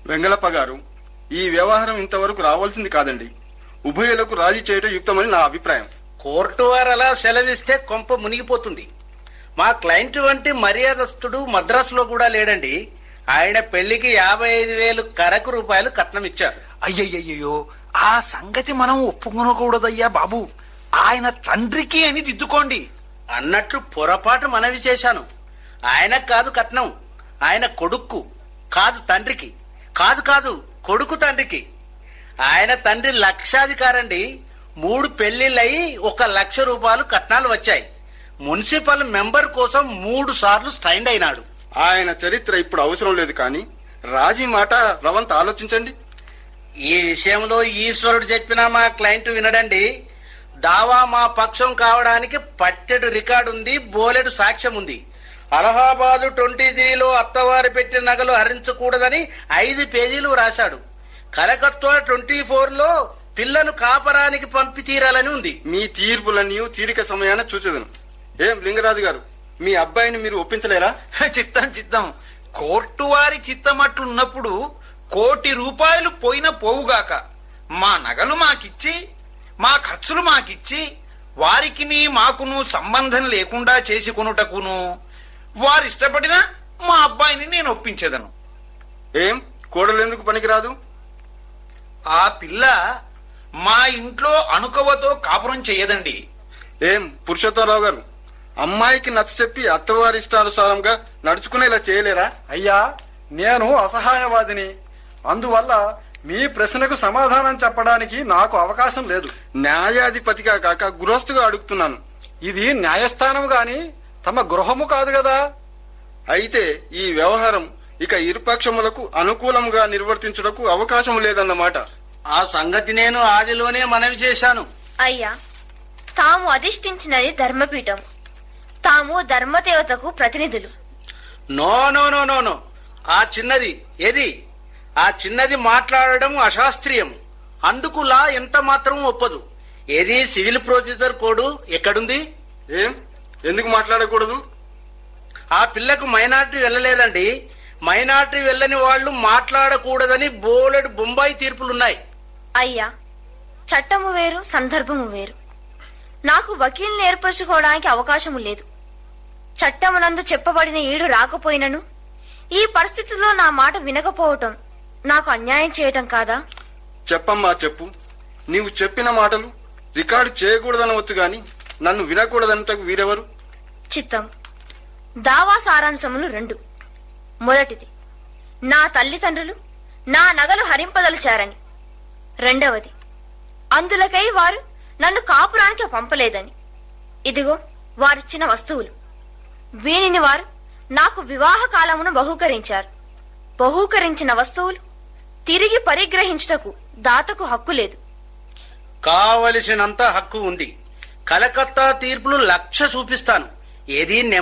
వెంగళప్ప గారు ఈ వ్యవహారం ఇంతవరకు రావాల్సింది కాదండి ఉభయులకు రాజీ చేయడం యుక్తమని నా అభిప్రాయం కోర్టు వారు అలా సెలవిస్తే కొంప మునిగిపోతుంది మా క్లయింట్ వంటి మర్యాదస్తుడు మద్రాసులో కూడా లేడండి ఆయన పెళ్లికి యాభై ఐదు వేలు కరకు రూపాయలు కట్నం ఇచ్చారు అయ్యయ్యయ్యో ఆ సంగతి మనం ఒప్పుకొనకూడదయ్యా బాబు ఆయన తండ్రికి అని దిద్దుకోండి అన్నట్లు పొరపాటు మనవి చేశాను ఆయన కాదు కట్నం ఆయన కొడుక్కు కాదు తండ్రికి కాదు కాదు కొడుకు తండ్రికి ఆయన తండ్రి లక్షాధికారండి మూడు పెళ్లిళ్ళయి ఒక లక్ష రూపాయలు కట్నాలు వచ్చాయి మున్సిపల్ మెంబర్ కోసం మూడు సార్లు స్టైండ్ అయినాడు ఆయన చరిత్ర ఇప్పుడు అవసరం లేదు కానీ రాజీ మాట రవంత ఆలోచించండి ఈ విషయంలో ఈశ్వరుడు చెప్పినా మా క్లయింట్ వినడండి దావా మా పక్షం కావడానికి పట్టెడు రికార్డు ఉంది బోలెడు సాక్ష్యం ఉంది అలహాబాదు ట్వంటీ త్రీలో అత్తవారు పెట్టిన నగలు హరించకూడదని ఐదు పేజీలు రాశాడు కలకత్తా ట్వంటీ ఫోర్ లో పిల్లను కాపరానికి పంపి తీరాలని ఉంది మీ తీర్పులన్నీ తీరిక సమయాన చూచెదను ఏం లింగరాజు గారు మీ అబ్బాయిని మీరు ఒప్పించలేరా చిత్తం చిత్తం కోర్టు వారి చిత్తమట్లున్నప్పుడు కోటి రూపాయలు పోయిన పోవుగాక మా నగలు మాకిచ్చి మా ఖర్చులు మాకిచ్చి వారికిని మాకును సంబంధం లేకుండా చేసి కొనుటకును వారిష్టపడినా మా అబ్బాయిని నేను ఒప్పించేదను ఏం కోడలెందుకు పనికిరాదు ఆ పిల్ల మా ఇంట్లో అణుకవతో కాపురం చెయ్యదండి ఏం పురుషోత్తమరావు గారు అమ్మాయికి నచ్చ చెప్పి అత్తవారి ఇష్టానుసారంగా నడుచుకునేలా చేయలేరా అయ్యా నేను అసహాయవాదిని అందువల్ల మీ ప్రశ్నకు సమాధానం చెప్పడానికి నాకు అవకాశం లేదు న్యాయాధిపతిగా కాక గృహస్థుగా అడుగుతున్నాను ఇది న్యాయస్థానం గాని తమ గృహము కాదు కదా అయితే ఈ వ్యవహారం ఇక ఇరుపక్షములకు అనుకూలంగా నిర్వర్తించుటకు అవకాశం లేదన్నమాట ఆ సంగతి నేను ఆదిలోనే మనవి చేశాను అయ్యా తాము అధిష్ఠించినది ధర్మపీఠం తాము ధర్మదేవతకు ప్రతినిధులు no no no no no ఆ చిన్నది ఏది ఆ చిన్నది మాట్లాడడం అశాస్త్రీయం అందుకు లా ఎంత మాత్రం ఒప్పదు ఏది సివిల్ ప్రొసీజర్ కోడ్ ఎక్కడుంది ఏం ఎందుకు మాట్లాడకూడదు ఆ పిల్లకు మైనార్టీ వెళ్ళలేదండి మైనార్టీ వెళ్ళని వాళ్ళు మాట్లాడకూడదని బోలెడు బొంబాయి తీర్పులున్నాయి అయ్యా చట్టము వేరు సందర్భము వేరు నాకు వకీల్ని ఏర్పరచుకోవడానికి అవకాశము లేదు చట్టమునందు చెప్పబడిన ఈడు రాకపోయినను ఈ పరిస్థితిలో నా మాట వినకపోవటం నాకు అన్యాయం చేయటం కాదా చెప్పమ్మా చెప్పు నీవు చెప్పిన మాటలు రికార్డు చేయకూడదనవచ్చు గాని నన్ను వినకూడదనటకు వీరెవరు చిత్తం దావా సారాంశములు రెండు మొదటిది నా తల్లిదండ్రులు నా నగలు హరింపదలిచారని రెండవది అందులకై వారు నన్ను కాపురానికి పంపలేదని ఇదిగో వారిచ్చిన వస్తువులు వీనిని వారు నాకు వివాహ కాలమును బహూకరించారు బహూకరించిన వస్తువులు తిరిగి పరిగ్రహించుటకు దాతకు హక్కు లేదు కావలసినంత హక్కు ఉంది కలకత్తా తీర్పులు లక్ష చూపిస్తాను ఏది